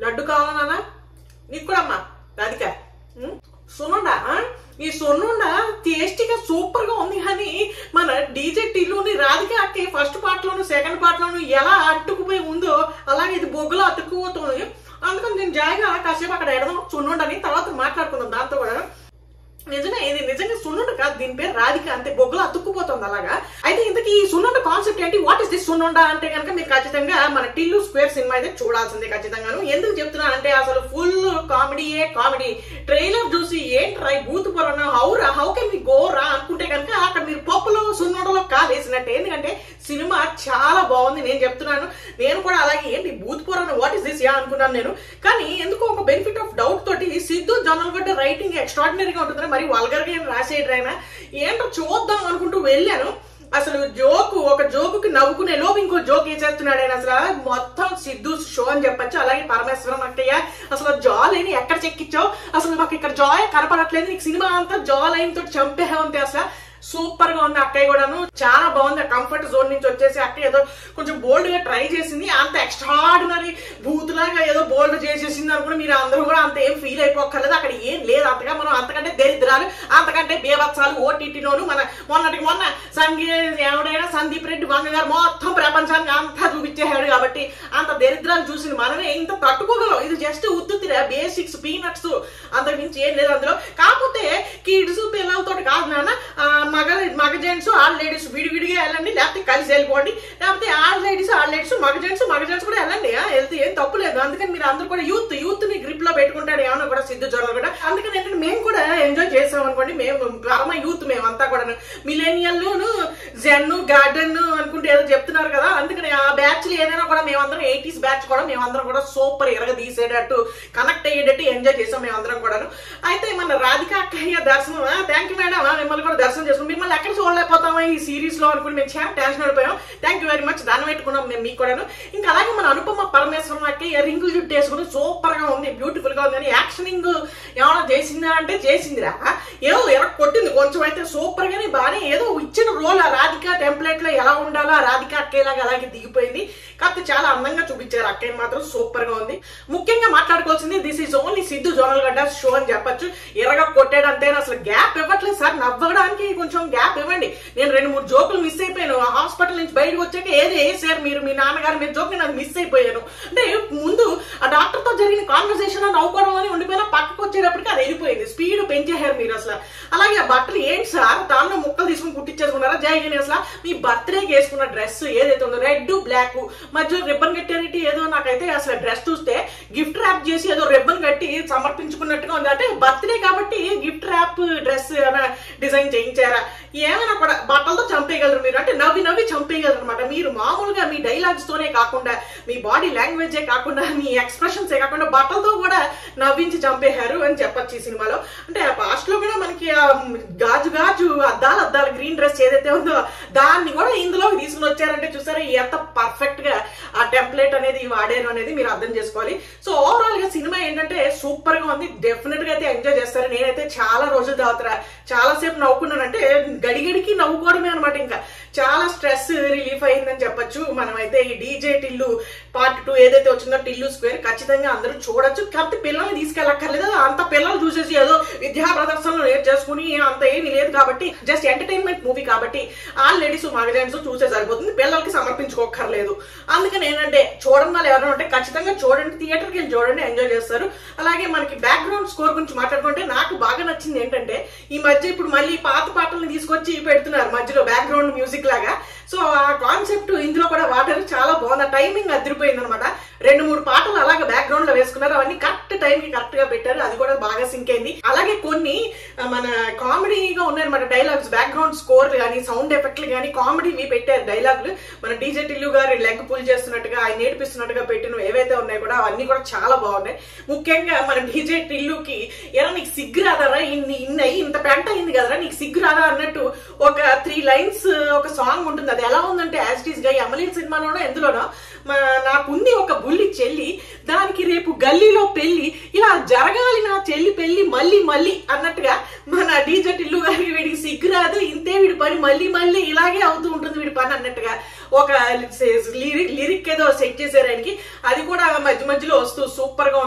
లడ్డు కావాలన్నా నీకు కూడా అమ్మా రాధిక ఉం? సున్నుండ ఆ? ఈ సున్నుండ టేస్టీగా సూపర్ గా ఉంది కానీ మన డీజే టిల్లుని రాధిక అక్కే ఫస్ట్ పార్ట్ లోను సెకండ్ పార్ట్ లోను ఎలా అట్టుకుపోయి ఉందో అలాగే ఇది బొగ్గులో అతుక్కుపోతుంది అందుకని నేను జాయిగా కాసేపు అక్కడ ఎడదాం సున్నుండని తర్వాత మాట్లాడుకుందాం దాంతో కూడా నిజమే ఇది నిజంగా సున్నుండ కాదు దీని పేరు రాధిక అంతే బొగ్గులు అతుక్కుపోతుంది అలాగా అయితే ఇంతకీ ఈ సున్నుండ కాన్సెప్ట్ ఏంటి వాట్ ఇస్ దిస్ సున్నుండ అంటే కనుక మీరు ఖచ్చితంగా మన టిల్లు స్క్వేర్ సినిమా అయితే చూడాల్సిందే ఖచ్చితంగాను ఎందుకు చెప్తున్నాను అంటే అసలు ఫుల్ కామెడీయే కామెడీ ట్రైలర్ చూసి ఏంట్రా ఈ బూత్ పొరన హౌరా హౌ కెన్ వి గో రా అనుకుంటే కనుక అక్కడ మీరు పప్పులో సున్నుండలో కాలేసినట్టే ఎందుకంటే సినిమా చాలా బాగుంది నేను చెప్తున్నాను నేను కూడా అలాగే ఏంటి బూత్ పొరన వాట్ ఇస్ దిస్ యా అనుకున్నాను నేను కానీ ఎందుకో ఒక బెనిఫిట్ ఆఫ్ డౌట్ తోటి సిద్ధు జొన్నలగడ్డ రైటింగ్ ఎక్స్ట్రాడినరీగా ఉంటుంది మరి వల్గర్ గా ఏం రాసేయడు ఆయన ఏంటో చూద్దాం అనుకుంటూ వెళ్ళాను అసలు జోకు ఒక జోకుకి నవ్వుకునే లోపు ఇంకో జోక్ వేసేస్తున్నాడు ఆయన అసలు మొత్తం సిద్ధు షో అని చెప్పొచ్చు అలాగే పరమేశ్వరం అక్కయ్య అసలు జా లైన్ ఎక్కడ చెక్కిచ్చావు అసలు మాకు ఇక్కడ జాయ్ కనపడట్లేదు నీకు సినిమా అంతా జా లైన్ తోటి చంపేహే అసలు సూపర్ గా ఉంది అక్కయ్య కూడాను చాలా బాగుంది కంఫర్ట్ జోన్ నుంచి వచ్చేసి అక్కయ్య ఏదో కొంచెం బోల్డ్ గా ట్రై చేసింది అంత ఎక్స్ట్రాడినరీ బూత్ లాగా ఏదో బోల్డ్ చేసేసింది అనుకుని మీరు అందరూ కూడా అంత ఏం ఫీల్ అయిపోక్కర్లేదు అక్కడ ఏం లేదు అంతగా మనం అంతకంటే దరిద్రాలు అంతకంటే బేవత్సాలు ఓటీటీలోను మన మొన్నటికి మొన్న సంగీ ఎవడైనా సందీప్ రెడ్డి వంగ గారు మొత్తం ప్రపంచానికి అంతా చూపించేశాడు కాబట్టి అంత దరిద్రాలు చూసింది మనమే ఇంత తట్టుకోగలం ఇది జస్ట్ ఉత్తుతిరా బేసిక్స్ పీనట్స్ అంత మించి ఏం లేదు అందులో కాకపోతే కిడ్స్ పిల్లలతో కాదు నాన్న ఆ, మగ మగ జెంట్స్ ఆల్ లేడీస్ విడివిడిగా వెళ్ళండి లేకపోతే కలిసి వెళ్ళిపోండి లేకపోతే ఆల్ లేడీస్ ఆల్ లేడీస్ మగ జెంట్స్ మగ జెంట్స్ కూడా వెళ్ళండి ఆ, వెళ్తే ఏం తప్పు లేదు అందుకని మీరు అందరూ కూడా యూత్ యూత్ ని గ్రిప్ లో పెట్టుకుంటాడు ఏమన్నా కూడా సిద్ధు జ్వరం కూడా అందుకని ఏంటంటే మేము కూడా ఎంజాయ్ చేసాం అనుకోండి మేము పరమ యూత్ మేము అంతా కూడా మిలేనియల్ జెన్ గార్డెన్ అనుకుంటే ఏదో చెప్తున్నారు కదా అందుకని ఆ బ్యాచ్ ఏదైనా కూడా మేమందరం ఎయిటీస్ బ్యాచ్ కూడా మేమందరం కూడా సూపర్ ఎరగ తీసేటట్టు కనెక్ట్ అయ్యేటట్టు ఎంజాయ్ చేసాం మేమందరం కూడాను అయితే మన రాధిక అక్కయ్య దర్శనం థ్యాంక్ యూ మేడం మిమ్మల్ని కూడా దర్శనం చేసుకుని మిమ్మల్ని ఎక్కడ చూడలేకపోతామా ఈ సిరీస్ లో అనుకుని మేము చాలా టెన్షన్ పడిపోయాం థ్యాంక్ యూ వెరీ మచ్ దాన్ని పెట్టుకున్నాం మేము మీకు కూడాను ఇంకా అలాగే మన అనుపమ పరమేశ్వరం అక్కయ్య రింగులు జుట్టు వేసుకుని సూపర్ గా ఉంది బ్యూటిఫుల్ గా ఉంది అని యాక్షనింగ్ ఏమైనా చేసిందా అంటే చేసిందిరా ఏదో ఎర కొట్టింది కొంచెం అయితే సూపర్ గానీ బాగానే ఏదో ఇచ్చిన రోల్ ఆ రాధిక టెంప్లెట్ లో ఎలా ఉండాలో ఆ రాధిక అక్కయ్యలాగా అలాగే దిగిపోయింది కాకపోతే చాలా అందంగా చూపించారు అక్కయ్య మాత్రం సూపర్ గా ఉంది ముఖ్యంగా మాట్లాడుకోవాల్సింది this is only Siddhu Jonnalagadda show అని చెప్పొచ్చు ఎర్రగా కొట్టాడు అంతేనా అసలు గ్యాప్ ఇవ్వట్లేదు సార్ నవ్వడానికి కొంచెం గ్యాప్ ఇవ్వండి నేను రెండు మూడు జోకులు మిస్ అయిపోయాను ఆ హాస్పిటల్ నుంచి బయటకు వచ్చాక ఏది వేసారు మీరు మీ నాన్నగారు మీరు జోక్ నేను అది మిస్ అయిపోయాను అంటే ముందు ఆ డాక్టర్ తో జరిగిన కాన్వర్సేషన్ నవ్వుకోవడం అని ఉండిపోయినా పక్కకు వచ్చేటప్పటికి అది వెళ్ళిపోయింది స్పీడ్ పెంచేశారు మీరు అసలు అలాగే ఆ బట్టలు ఏంటి సార్ దానిలో ముక్కలు తీసుకుని కుట్టించేసుకున్నారా జయగిని అసలు మీ బర్త్డేకి వేసుకున్న డ్రెస్ ఏదైతే ఉందో రెడ్ బ్లాక్ మధ్యలో రిబ్బన్ కట్టారంటే ఏదో నాకైతే అసలు డ్రెస్ చూస్తే గిఫ్ట్ ర్యాప్ చేసి ఏదో రిబ్బన్ కట్టి సమర్పించుకున్నట్టుగా ఉంది అంటే బర్త్డే కాబట్టి గిఫ్ట్ ర్యాప్ డ్రెస్ ఏమైనా డిజైన్ చేయించారా ఏమైనా కూడా బట్టలతో చంపేయగలరు మీరు అంటే నవ్వి నవ్వి చంపేయగలరు అనమాట మీరు మామూలుగా మీ డైలాగ్స్ తోనే కాకుండా మీ బాడీ లాంగ్వేజే కాకుండా మీ ఎక్స్ప్రెషన్స్ కాకుండా బట్టలతో కూడా నవ్వించి చంపేశారు అని చెప్పొచ్చు ఈ సినిమాలో అంటే పాస్ట్ లో కూడా మనకి ఆ గాజు గాజు అద్దాలు అద్దాల గ్రీన్ డ్రెస్ ఏదైతే ఉందో దాన్ని కూడా ఇందులోకి తీసుకుని వచ్చారంటే చూసారా ఎంత పర్ఫెక్ట్ గా ఆ టెంప్లెట్ అనేది వాడారు అనేది మీరు అర్థం చేసుకోవాలి సో ఓవరాల్ గా సినిమా ఏంటంటే సూపర్ గా ఉంది డెఫినెట్ గా అయితే ఎంజాయ్ చేస్తారు నేనైతే చాలా రోజుల తర్వాత చాలా సేపు నవ్వుకున్నానంటే గడిగడికి నవ్వుకోవడమే అనమాట ఇంకా చాలా స్ట్రెస్ రిలీఫ్ అయిందని చెప్పొచ్చు మనమైతే ఈ డీజే టిల్లు పార్ట్ టూ ఏదైతే వచ్చిందో టిల్లు స్క్వేర్ ఖచ్చితంగా అందరూ చూడొచ్చు కాకపోతే పిల్లల్ని తీసుకెళ్ళక్కర్లేదు అంత పిల్లలు చూసేసి ఏదో విద్యా ప్రదర్శనలు చేసుకుని అంత ఏమీ లేదు కాబట్టి జస్ట్ ఎంటర్టైన్మెంట్ మూవీ కాబట్టి ఆ లేడీస్ మగజైన్స్ చూసే సరిపోతుంది పిల్లలకి సమర్పించుకోకర్లేదు అందుకని ఏంటంటే చూడడం వాళ్ళు ఎవరైనా ఉంటే ఖచ్చితంగా చూడండి థియేటర్కి వెళ్ళి చూడండి ఎంజాయ్ చేస్తారు అలాగే మనకి బ్యాక్గ్రౌండ్ స్కోర్ గురించి మాట్లాడుకుంటే నాకు బాగా నచ్చింది ఏంటంటే ఈ మధ్య ఇప్పుడు మళ్ళీ పాత పాటలను తీసుకొచ్చి పెడుతున్నారు మధ్యలో బ్యాక్గ్రౌండ్ మ్యూజిక్ లాగా సో ఆ కాన్సెప్ట్ ఇందులో కూడా వాటర్ చాలా బాగుంది టైమింగ్ అదిరిపోయింది అనమాట రెండు మూడు పాటలు అలాగే బ్యాక్గ్రౌండ్ లో వేసుకున్నారు అవన్నీ కరెక్ట్ టైం కి కరెక్ట్ గా పెట్టారు అది కూడా బాగా సింక్ అయింది అలాగే కొన్ని ఆ, మన కామెడీగా ఉన్నాయన్నమాట డైలాగ్స్ బ్యాక్గ్రౌండ్ స్కోర్ కానీ సౌండ్ ఎఫెక్ట్లు కానీ కామెడీవి పెట్టారు డైలాగులు మన డీజే టిల్లు గారి లెగ్ పుల్ చేస్తున్నట్టుగా ఆయన నేర్పిస్తున్నట్టుగా పెట్టిన ఏవైతే ఉన్నాయో కూడా అవన్నీ కూడా చాలా బాగున్నాయి ముఖ్యంగా మన డీజే టిల్లుకి ఎలా నీకు సిగ్గు రాదారా ఇన్ని ఇన్ని అయ్యి ఇంత పెంట అయింది కదరా నీకు సిగ్గు రాదా అన్నట్టు ఒక త్రీ లైన్స్ ఒక సాంగ్ ఉంటుంది అది ఎలా ఉందంటే యాజ్ టీస్ గా ఈ అమలీన్ సినిమాలోనో ఎందులోనో మా నాకుంది ఒక బుల్లి చెల్లి దానికి రేపు గల్లీలో పెళ్లి ఇలా జరగాలి నా చెల్లి పెళ్లి మళ్ళీ మళ్ళీ అన్నట్టుగా మన డీజే టిల్లు గారికి వీడికి సిగ్గు రాదు ఇంతే వీడి పని మళ్ళీ మళ్ళీ ఇలాగే అవుతూ ఉంటుంది వీడి పని అన్నట్టుగా ఒక లిరిక్ లిరిక్ ఏదో సెట్ చేశారు ఆయనకి అది కూడా మధ్య మధ్యలో వస్తూ సూపర్ గా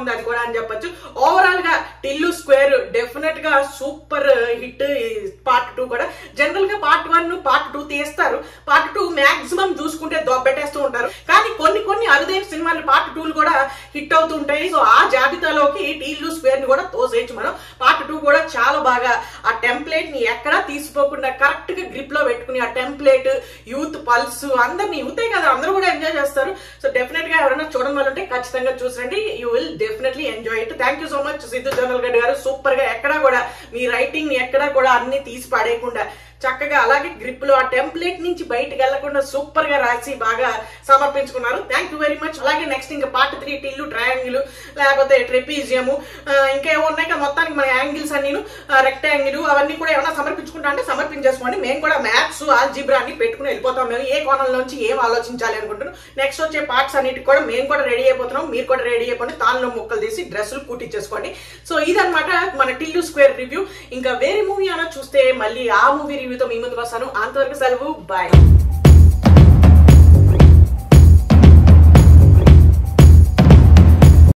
అని చెప్పొచ్చు ఓవరాల్ గా టిల్లు స్క్వేర్ డెఫినెట్ గా సూపర్ హిట్ పార్ట్ టూ కూడా జనరల్ గా పార్ట్ వన్ పార్ట్ టూ తీస్తారు పార్ట్ టూ మాక్సిమం చూసుకుంటే దొబ్బెట్టేస్తూ ఉంటారు కానీ కొన్ని కొన్ని అరుదైన సినిమాలు పార్ట్ టూలు కూడా హిట్ అవుతూ ఉంటాయి సో ఆ జాబితాలోకి టీల్లు స్క్వేర్ ని కూడా తోసేయచ్చు మనం పార్ట్ టూ కూడా చాలా బాగా ఆ టెంప్లేట్ ని ఎక్కడా తీసిపోకుండా కరెక్ట్ గా గ్రిప్ లో పెట్టుకుని ఆ టెంప్లేట్ యూత్ పల్స్ అందరిని యూతే కదా అందరూ కూడా ఎంజాయ్ చేస్తారు సో డెఫినెట్ గా ఎవరైనా చూడడం వల్ల ఉంటే ఖచ్చితంగా చూసండి you will definitely enjoy it thank you so much Siddhu Jonnalagadda గారు సూపర్ గా ఎక్కడా కూడా మీ రైటింగ్ ని ఎక్కడా కూడా అన్ని తీసి పడేయకుండా చక్కగా అలాగే గ్రిప్ లో ఆ టెంప్లెట్ నుంచి బయటకు వెళ్లకుండా సూపర్ గా రాసి బాగా సమర్పించుకున్నారు థ్యాంక్ యూ వెరీ మచ్ అలాగే నెక్స్ట్ ఇంకా పార్ట్ త్రీ టిల్లు ట్రయాంగిల్ లేకపోతే ట్రెపీజియము ఇంకా ఏమో ఉన్నాయి కదా మొత్తానికి మన యాంగిల్స్ అన్ని రెక్టాంగిల్ అవన్నీ కూడా ఏమైనా సమర్పించుకుంటా అంటే సమర్పించేసుకోండి మేము కూడా మ్యాథ్స్ ఆల్జిబ్రా అన్ని పెట్టుకుని వెళ్ళిపోతాం మేము ఏ కోణంలోంచి ఏం ఆలోచించాలి అనుకుంటున్నాం నెక్స్ట్ వచ్చే పార్ట్స్ అన్నిటికి కూడా మేము కూడా రెడీ అయిపోతున్నాం మీరు కూడా రెడీ అయిపోండి తాళ్ళలో ముక్కలు తీసి డ్రెస్సులు కుట్టించేసుకోండి సో ఇదన్నమాట మన టిల్లు స్క్వేర్ రివ్యూ ఇంకా వేరే మూవీ అలా చూస్తే మళ్ళీ ఆ మూవీ రివ్యూతో మీ ముందుకు వస్తాను అంతవరకు సెలవు బాయ్